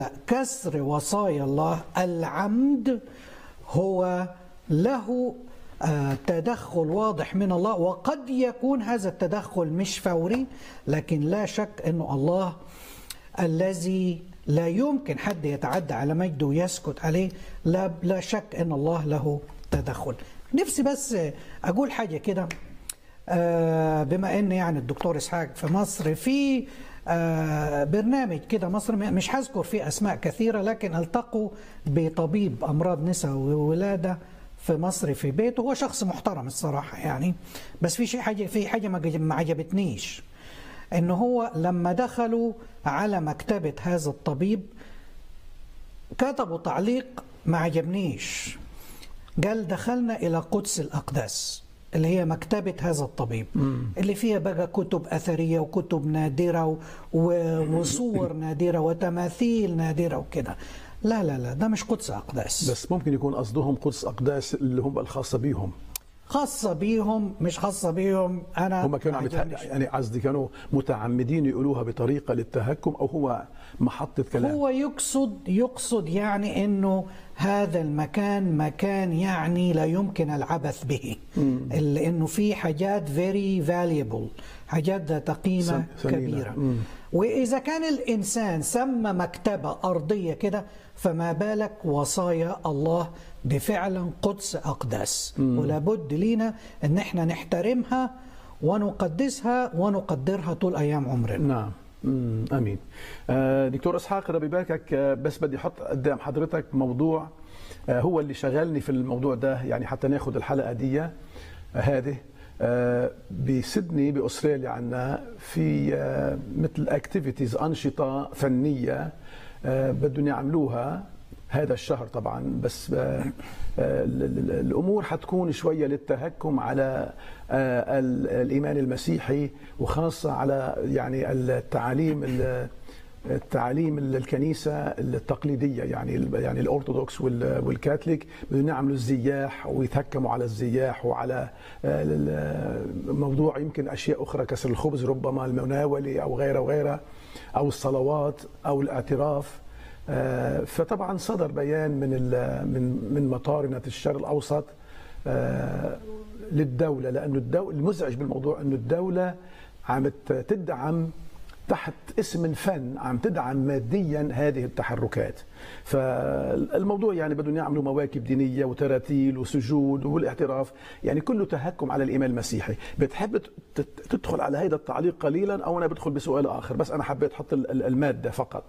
كسر وصايا الله العمد هو له آه، تدخل واضح من الله وقد يكون هذا التدخل مش فوري لكن لا شك انه الله الذي لا يمكن حد يتعدى على مجده ويسكت عليه لا لا شك ان الله له تدخل نفسي بس اقول حاجه كده آه، بما ان يعني الدكتور اسحاق في مصر في آه، برنامج كده مصر مش هذكر فيه اسماء كثيره لكن التقوا بطبيب امراض نساء وولاده في مصر في بيته هو شخص محترم الصراحه يعني بس في شيء حاجه في حاجه ما ما عجبتنيش ان هو لما دخلوا على مكتبه هذا الطبيب كتبوا تعليق ما عجبنيش قال دخلنا الى قدس الاقداس اللي هي مكتبة هذا الطبيب مم. اللي فيها بقى كتب أثرية وكتب نادرة و- وصور نادرة وتماثيل نادرة وكده لا لا لا ده مش قدس أقداس بس ممكن يكون قصدهم قدس اقداس اللي هم الخاصه بيهم خاصة بيهم مش خاصة بيهم أنا هم كانوا عم يتح- عجبنيش. يعني قصدي كانوا متعمدين يقولوها بطريقه للتهكم او هو محطه كلام هو يقصد يقصد يعني انه هذا المكان مكان يعني لا يمكن العبث به لانه في حاجات فيري فاليبل حاجات ذات قيمه ثم- ثمينة. كبيره مم. واذا كان الانسان سمى مكتبه ارضيه كده فما بالك وصايا الله بفعلا قدس اقداس ولا بد لينا ان احنا نحترمها ونقدسها ونقدرها طول ايام عمرنا نعم مم. امين آه دكتور اسحاق ربي يباركك آه بس بدي احط قدام حضرتك موضوع آه هو اللي شغلني في الموضوع ده يعني حتى ناخذ الحلقه دي آه هذه آه بسيدني باستراليا عندنا في آه مثل اكتيفيتيز انشطه فنيه آه بدهم يعملوها هذا الشهر طبعا بس آه، آه، ال- ال- الامور حتكون شويه للتهكم على آه، ال- الايمان المسيحي وخاصه على يعني التعاليم ال- التعاليم الكنيسه التقليديه يعني ال- يعني الارثوذكس وال- والكاثوليك بدهم يعملوا الزياح ويتهكموا على الزياح وعلى آه، ال- موضوع يمكن اشياء اخرى كسر الخبز ربما المناوله او غيرها وغيرها او الصلوات او الاعتراف آه، فطبعا صدر بيان من ال- من من مطارنه الشرق الاوسط آه، للدوله لانه الدوله المزعج بالموضوع انه الدوله عم ت- تدعم تحت اسم الفن عم تدعم ماديا هذه التحركات فالموضوع يعني بدهم يعملوا مواكب دينية وتراتيل وسجود والاعتراف يعني كله تهكم على الإيمان المسيحي بتحب ت- ت- تدخل على هذا التعليق قليلا أو أنا بدخل بسؤال آخر بس أنا حبيت أحط ال- ال- المادة فقط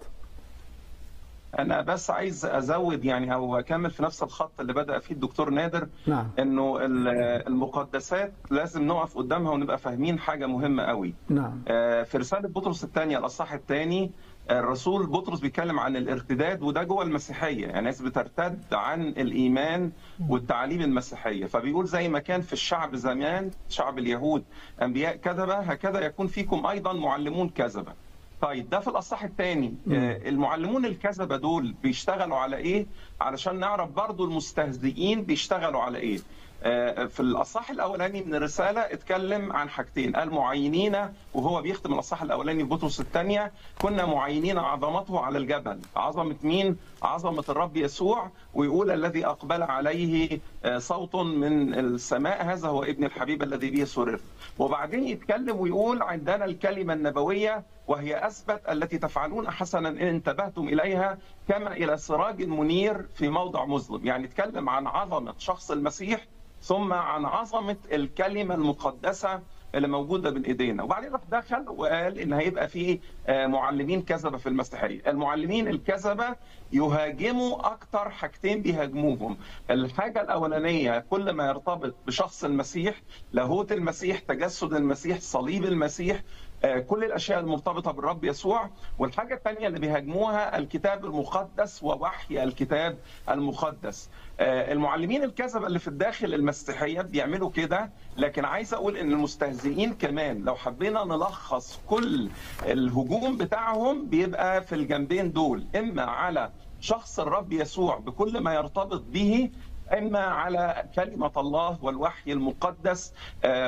انا بس عايز ازود يعني او اكمل في نفس الخط اللي بدا فيه الدكتور نادر نعم. انه ال- المقدسات لازم نقف قدامها ونبقى فاهمين حاجه مهمه قوي نعم آه، في رساله بطرس الثانيه الاصحاح الثاني الرسول بطرس بيتكلم عن الارتداد وده جوه المسيحيه يعني ناس بترتد عن الايمان والتعاليم المسيحيه فبيقول زي ما كان في الشعب زمان شعب اليهود انبياء كذبه هكذا يكون فيكم ايضا معلمون كذبه طيب ده في الاصحاح الثاني المعلمون الكذبه دول بيشتغلوا على ايه علشان نعرف برضو المستهزئين بيشتغلوا على ايه آه، في الاصحاح الاولاني من الرساله اتكلم عن حاجتين قال معينين وهو بيختم الاصحاح الاولاني في بطرس الثانيه كنا معينين عظمته على الجبل عظمه مين عظمه الرب يسوع ويقول الذي اقبل عليه آه، صوت من السماء هذا هو ابن الحبيب الذي به سررت وبعدين يتكلم ويقول عندنا الكلمه النبويه وهي اثبت التي تفعلون حسنا ان انتبهتم اليها كما الى سراج منير في موضع مظلم يعني يتكلم عن عظمه شخص المسيح ثم عن عظمه الكلمه المقدسه اللي موجوده بين ايدينا وبعدين راح دخل وقال ان هيبقى في آه، معلمين كذبه في المسيحيه المعلمين الكذبه يهاجموا اكتر حاجتين بيهاجموهم الحاجه الاولانيه كل ما يرتبط بشخص المسيح لاهوت المسيح تجسد المسيح صليب المسيح آه، كل الاشياء المرتبطه بالرب يسوع والحاجه الثانيه اللي بيهاجموها الكتاب المقدس ووحي الكتاب المقدس آه، المعلمين الكذبه اللي في الداخل المسيحيه بيعملوا كده لكن عايز اقول ان المستهزئين كمان لو حبينا نلخص كل الهجوم بتاعهم بيبقى في الجنبين دول اما على شخص الرب يسوع بكل ما يرتبط به اما على كلمه الله والوحي المقدس آه،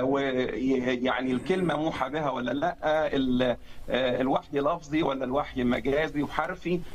ويعني الكلمه موحى بها ولا لا ال- آه، الوحي لفظي ولا الوحي مجازي وحرفي